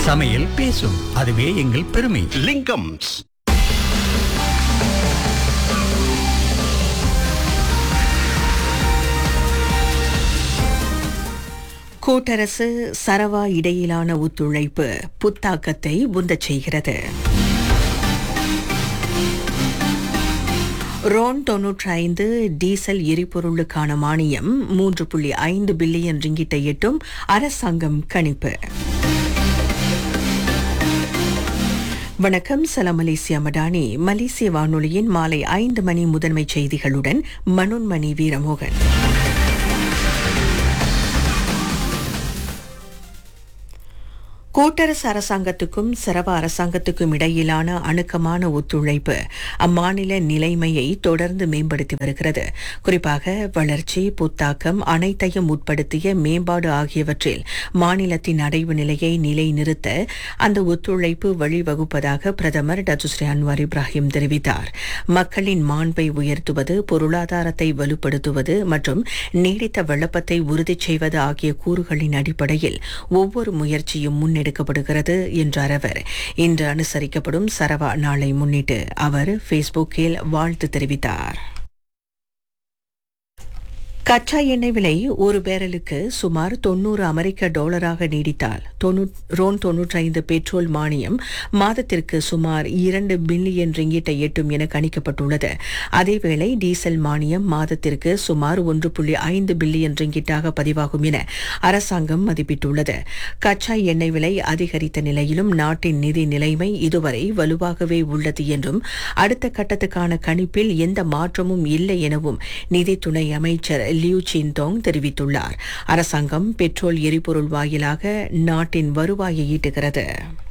சமையல் பேசும் அதுவே எங்கள் பெருமை லிங்கம்ஸ் கூட்டரசு சரவா இடையிலான ஒத்துழைப்பு புத்தாக்கத்தை உந்தச் செய்கிறது ரோன் தொன்னூற்றி ஐந்து டீசல் எரிபொருளுக்கான மானியம் மூன்று புள்ளி ஐந்து பில்லியன் ரிங்கிட்டை எட்டும் அரசாங்கம் கணிப்பு வணக்கம் சலாம் மலேசியா மடானி மலேசிய வானொலியின் மாலை ஐந்து மணி முதன்மை செய்திகளுடன் மனோன்மணி வீரமோகன் கூட்டரசு அரசாங்கத்துக்கும் சிரவ அரசாங்கத்துக்கும் இடையிலான அணுக்கமான ஒத்துழைப்பு அம்மாநில நிலைமையை தொடர்ந்து மேம்படுத்தி வருகிறது குறிப்பாக வளர்ச்சி புத்தாக்கம் அனைத்தையும் உட்படுத்திய மேம்பாடு ஆகியவற்றில் மாநிலத்தின் அடைவு நிலையை நிலைநிறுத்த அந்த ஒத்துழைப்பு வழிவகுப்பதாக பிரதமர் டத்துஸ்ரீ அன்வார் இப்ராஹிம் தெரிவித்தார் மக்களின் மாண்பை உயர்த்துவது பொருளாதாரத்தை வலுப்படுத்துவது மற்றும் நீடித்த வெள்ளப்பத்தை உறுதி செய்வது ஆகிய கூறுகளின் அடிப்படையில் ஒவ்வொரு முயற்சியும் முன்னெடுக்கப்படுகிறது என்றார் அவர் இன்று அனுசரிக்கப்படும் சரவா நாளை முன்னிட்டு அவர் ஃபேஸ்புக்கில் வாழ்த்து தெரிவித்தார் கச்சா எண்ணெய் விலை ஒரு பேரலுக்கு சுமார் தொன்னூறு அமெரிக்க டாலராக நீடித்தால் ரோன் தொன்னூற்றைந்து பெட்ரோல் மானியம் மாதத்திற்கு சுமார் இரண்டு பில்லியன் ரிங்கிட்டை எட்டும் என கணிக்கப்பட்டுள்ளது அதேவேளை டீசல் மானியம் மாதத்திற்கு சுமார் ஒன்று புள்ளி ஐந்து பில்லியன் ரிங்கிட்டாக பதிவாகும் என அரசாங்கம் மதிப்பிட்டுள்ளது கச்சா எண்ணெய் விலை அதிகரித்த நிலையிலும் நாட்டின் நிதி நிலைமை இதுவரை வலுவாகவே உள்ளது என்றும் அடுத்த கட்டத்துக்கான கணிப்பில் எந்த மாற்றமும் இல்லை எனவும் நிதி துணை அமைச்சர் லியூ சின்தோங் தெரிவித்துள்ளார் அரசாங்கம் பெட்ரோல் எரிபொருள் வாயிலாக நாட்டின் வருவாயை ஈட்டுகிறது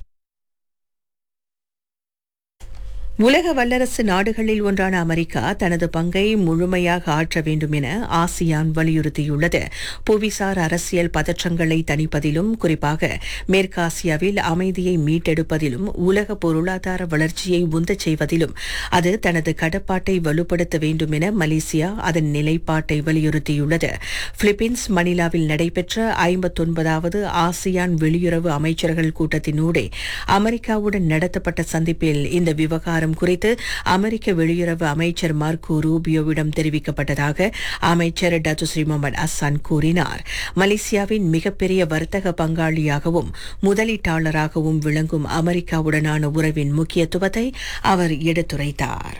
உலக வல்லரசு நாடுகளில் ஒன்றான அமெரிக்கா தனது பங்கை முழுமையாக ஆற்ற வேண்டும் என ஆசியான் வலியுறுத்தியுள்ளது புவிசார் அரசியல் பதற்றங்களை தணிப்பதிலும் குறிப்பாக மேற்காசியாவில் அமைதியை மீட்டெடுப்பதிலும் உலக பொருளாதார வளர்ச்சியை உந்தச் செய்வதிலும் அது தனது கடப்பாட்டை வலுப்படுத்த வேண்டும் என மலேசியா அதன் நிலைப்பாட்டை வலியுறுத்தியுள்ளது பிலிப்பீன்ஸ் மணிலாவில் நடைபெற்ற ஐம்பத்தொன்பதாவது ஆசியான் வெளியுறவு அமைச்சர்கள் கூட்டத்தினூடே அமெரிக்காவுடன் நடத்தப்பட்ட சந்திப்பில் இந்த விவகாரம் குறித்து அமெரிக்க வெளியுறவு அமைச்சர் மார்க்கோ ரூபியோவிடம் தெரிவிக்கப்பட்டதாக அமைச்சர் டத்துஸ்ரீ முகமது அசான் கூறினார் மலேசியாவின் மிகப்பெரிய வர்த்தக பங்காளியாகவும் முதலீட்டாளராகவும் விளங்கும் அமெரிக்காவுடனான உறவின் முக்கியத்துவத்தை அவர் எடுத்துரைத்தார்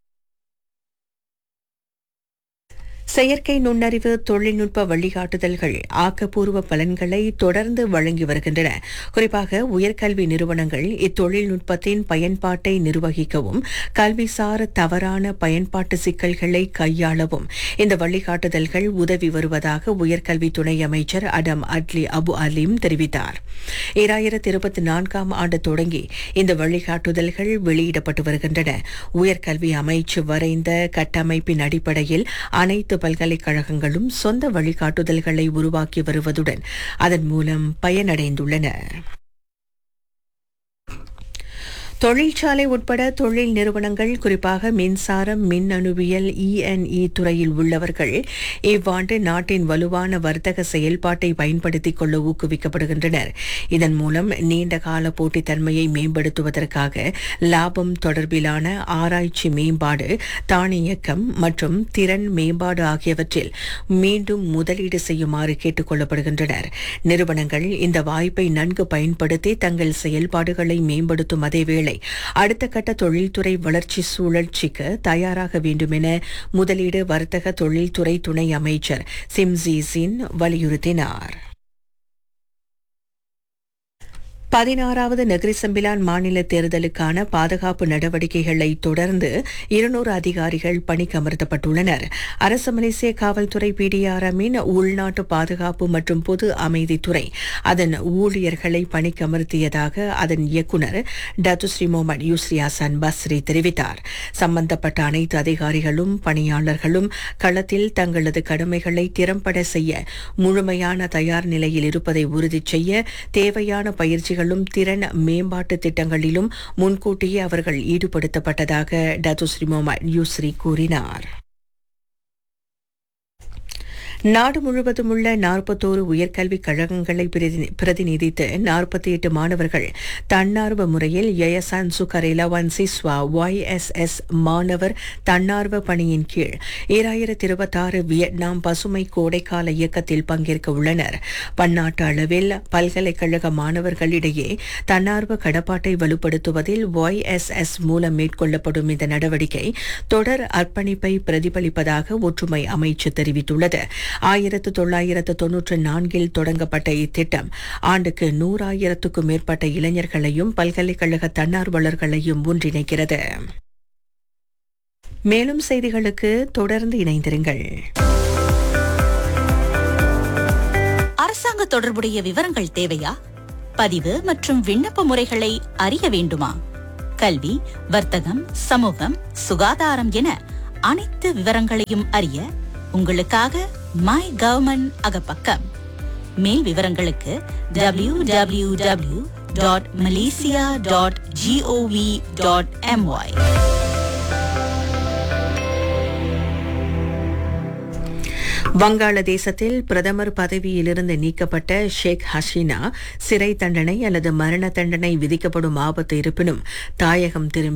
செயற்கை நுண்ணறிவு தொழில்நுட்ப வழிகாட்டுதல்கள் ஆக்கப்பூர்வ பலன்களை தொடர்ந்து வழங்கி வருகின்றன குறிப்பாக உயர்கல்வி நிறுவனங்கள் இத்தொழில்நுட்பத்தின் பயன்பாட்டை நிர்வகிக்கவும் கல்விசார் தவறான பயன்பாட்டு சிக்கல்களை கையாளவும் இந்த வழிகாட்டுதல்கள் உதவி வருவதாக உயர்கல்வி துணை அமைச்சர் அடம் அட்லி அபு அலீம் தெரிவித்தார் இரண்டாயிரத்தி இருபத்தி நான்காம் ஆண்டு தொடங்கி இந்த வழிகாட்டுதல்கள் வெளியிடப்பட்டு வருகின்றன உயர்கல்வி அமைச்சு வரைந்த கட்டமைப்பின் அடிப்படையில் அனைத்து பல்கலைக்கழகங்களும் சொந்த வழிகாட்டுதல்களை உருவாக்கி வருவதுடன் அதன் மூலம் பயனடைந்துள்ளன தொழிற்சாலை உட்பட தொழில் நிறுவனங்கள் குறிப்பாக மின்சாரம் மின்னணுவியல் இஎன்இ துறையில் உள்ளவர்கள் இவ்வாண்டு நாட்டின் வலுவான வர்த்தக செயல்பாட்டை பயன்படுத்திக் கொள்ள ஊக்குவிக்கப்படுகின்றனர் இதன் மூலம் நீண்டகால போட்டித்தன்மையை மேம்படுத்துவதற்காக லாபம் தொடர்பிலான ஆராய்ச்சி மேம்பாடு தானியக்கம் மற்றும் திறன் மேம்பாடு ஆகியவற்றில் மீண்டும் முதலீடு செய்யுமாறு கேட்டுக் கொள்ளப்படுகின்றனர் நிறுவனங்கள் இந்த வாய்ப்பை நன்கு பயன்படுத்தி தங்கள் செயல்பாடுகளை மேம்படுத்தும் அதேவேளை அடுத்த கட்ட தொழில்துறை வளர்ச்சி சுழற்சிக்கு தயாராக வேண்டும் என முதலீடு வர்த்தக தொழில்துறை துணை அமைச்சர் சிம்ஜிசின் வலியுறுத்தினார் பதினாறாவது நெகிரிசம்பிலான் மாநில தேர்தலுக்கான பாதுகாப்பு நடவடிக்கைகளை தொடர்ந்து இருநூறு அதிகாரிகள் பணிக்கமர்த்தப்பட்டுள்ளனர் அரசு மலேசிய காவல்துறை பிடிஆர்எம்மின் உள்நாட்டு பாதுகாப்பு மற்றும் பொது அமைதித்துறை அதன் ஊழியர்களை பணிக்கமர்த்தியதாக அதன் இயக்குநர் Datuk Seri Mohamed Yusri Hassan Basri தெரிவித்தார் சம்பந்தப்பட்ட அனைத்து அதிகாரிகளும் பணியாளர்களும் களத்தில் தங்களது கடமைகளை திறம்பட செய்ய முழுமையான தயார் நிலையில் இருப்பதை உறுதி செய்ய தேவையான பயிற்சிகளும் திறன் மேம்பாட்டு திட்டங்களிலும் முன்கூட்டியே அவர்கள் ஈடுபடுத்தப்பட்டதாக டத்துஸ்ரீ முகமது யூஸ்ரி கூறினார் நாடு முழுவதும் உள்ள நாற்பத்தோரு உயர்கல்விக் கழகங்களை பிரதி- பிரதிநிதித்து நாற்பத்தி எட்டு மாணவர்கள் தன்னார்வ முறையில் யயசான் சுகரேலா ஒன் சிஸ்வா ஒய்எஸ்எஸ் மாணவர் தன்னார்வ பணியின் கீழ் ஈராயிரத்தி இருபத்தாறு வியட்நாம் பசுமை கோடைக்கால இயக்கத்தில் பங்கேற்க உள்ளனர் பன்னாட்டு அளவில் பல்கலைக்கழக மாணவர்களிடையே தன்னார்வ கடப்பாட்டை வலுப்படுத்துவதில் ஒய்எஸ்எஸ் மூலம் மேற்கொள்ளப்படும் இந்த நடவடிக்கை தொடர் அர்ப்பணிப்பை பிரதிபலிப்பதாக ஒற்றுமை அமைச்சு தெரிவித்துள்ளது ஆயிரத்து தொள்ளாயிரத்து தொன்னூற்று நான்கில் தொடங்கப்பட்ட இத்திட்டம் ஆண்டுக்கு நூறாயிரத்துக்கும் மேற்பட்ட இளைஞர்களையும் பல்கலைக்கழக தன்னார்வலர்களையும் ஒன்றிணைக்கிறது மேலும் செய்திகளுக்கு தொடர்ந்து இணைந்திருங்கள் அரசாங்க தொடர்புடைய விவரங்கள் தேவையா பதிவு மற்றும் விண்ணப்ப முறைகளை அறிய வேண்டுமா கல்வி வர்த்தகம் சமூகம் சுகாதாரம் என அனைத்து விவரங்களையும் அறிய உங்களுக்காக மை கவர்மெண்ட் அகப்பக்கம் மேல் விவரங்களுக்கு W W W dot Malaysia dot GOV dot MY வங்காளதேசத்தில் பிரதமர் பதவியிலிருந்து நீக்கப்பட்ட ஷேக் ஹசீனா சிறை தண்டனை அல்லது மரண தண்டனை விதிக்கப்படும் ஆபத்து இருப்பினும் தாயகம் திரும்பி